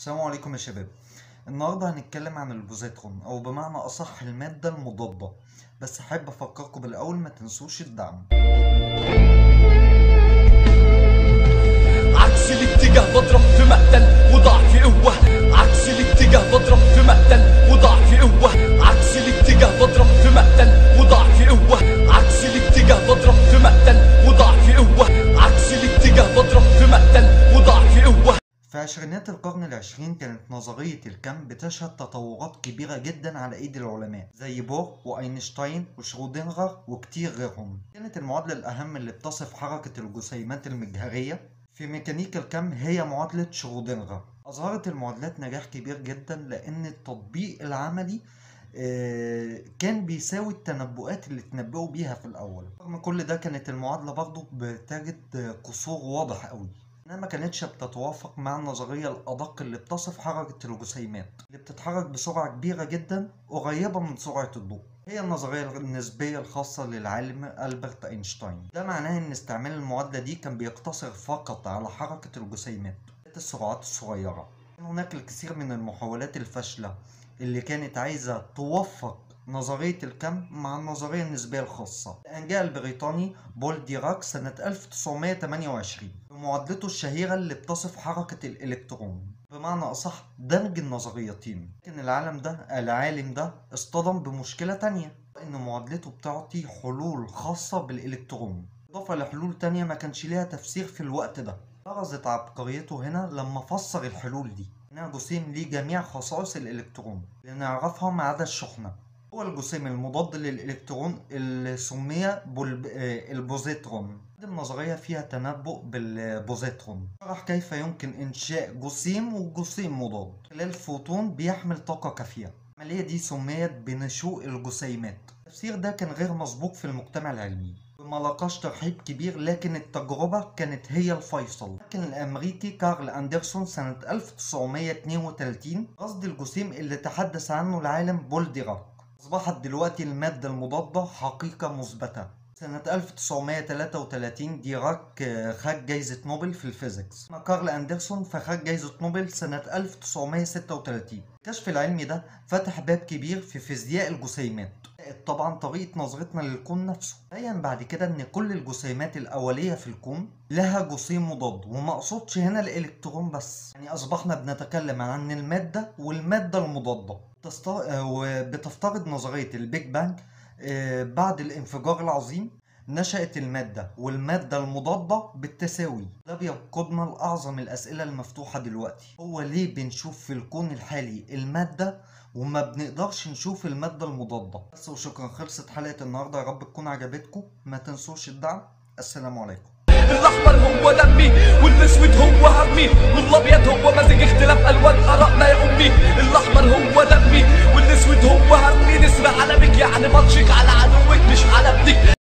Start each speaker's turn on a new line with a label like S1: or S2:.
S1: السلام عليكم يا شباب النهارده هنتكلم عن البوزيترون او بمعنى اصح المادة المضادة بس احب افكركم بالاول ما تنسوش الدعم
S2: عكس الاتجاه بضرب في مقتل وضعف قوة عكس الاتجاه بضرب في مقتل وضعف قوة عكس الاتجاه بضرب في مقتل وضعف قوة عكس الاتجاه بضرب في مقتل وضعف قوة عكس الاتجاه بضرب في مقتل وضعف قوة
S1: في عشرينات القرن العشرين كانت نظرية الكم بتشهد تطورات كبيرة جدا على ايد العلماء زي بور واينشتاين وشرودنجر وكتير غيرهم كانت المعادلة الأهم اللي بتصف حركة الجسيمات المجهرية في ميكانيكا الكم هي معادلة شرودنجر أظهرت المعادلات نجاح كبير جدا لأن التطبيق العملي آه، كان بيساوي التنبؤات اللي تنبؤوا بيها في الأول رغم كل ده كانت المعادلة برضه بتجد قصور واضح قوي انها ما كانتش بتتوافق مع النظرية الأدق اللي بتصف حركة الجسيمات اللي بتتحرك بسرعة كبيرة جدا قريبة من سرعة الضوء هي النظرية النسبية الخاصة للعالم ألبرت أينشتاين ده معناه إن استعمال المعادلة دي كان بيقتصر فقط على حركة الجسيمات ذات السرعات الصغيرة كان هناك الكثير من المحاولات الفاشلة اللي كانت عايزة توفق نظرية الكم مع النظرية النسبية الخاصة الأنجاء البريطاني بول ديراك سنة 1928 بمعادلته الشهيرة اللي بتصف حركة الإلكترون بمعنى أصح دمج النظريتين لكن العالم ده العالم ده اصطدم بمشكلة تانية إن معادلته بتعطي حلول خاصة بالإلكترون إضافة لحلول تانية ما كانش ليها تفسير في الوقت ده برزت عبقريته هنا لما فسر الحلول دي إنها جسيم ليه جميع خصائص الإلكترون اللي نعرفها ما عدا الشحنة هو الجسيم المضاد للإلكترون اللي سمي بول... آه، البوزيترون النظرية فيها تنبؤ بالبوزيترون شرح كيف يمكن إنشاء جسيم وجسيم مضاد خلال فوتون بيحمل طاقة كافية العملية دي سميت بنشوء الجسيمات التفسير ده كان غير مسبوق في المجتمع العلمي وما لقاش ترحيب كبير لكن التجربة كانت هي الفيصل لكن الأمريكي كارل أندرسون سنة 1932 قصد الجسيم اللي تحدث عنه العالم بول ديراك أصبحت دلوقتي المادة المضادة حقيقة مثبتة سنة 1933 ديراك آه، خد جايزة نوبل في الفيزيكس أما كارل أندرسون فخد جايزة نوبل سنة 1936 الكشف العلمي ده فتح باب كبير في فيزياء الجسيمات زائد طبعا طريقة نظرتنا للكون نفسه بين بعد كده ان كل الجسيمات الأولية في الكون لها جسيم مضاد وما اقصدش هنا الإلكترون بس يعني أصبحنا بنتكلم عن المادة والمادة المضادة تست- آه، وبتفترض نظرية البيج بانج آه، بعد الانفجار العظيم نشأت المادة والمادة المضادة بالتساوي ده بيقودنا لأعظم الأسئلة المفتوحة دلوقتي هو ليه بنشوف في الكون الحالي المادة وما بنقدرش نشوف المادة المضادة بس وشكرا خلصت حلقة النهاردة يا رب تكون عجبتكم ما تنسوش الدعم السلام عليكم
S2: الاحمر هو دمي والاسود هو همي والابيض هو مزج اختلاف الوان ارائنا يا امي الاحمر هو دمي والاسود هو همي نسر على بك يعني ماتشك على عدوك مش على ابنك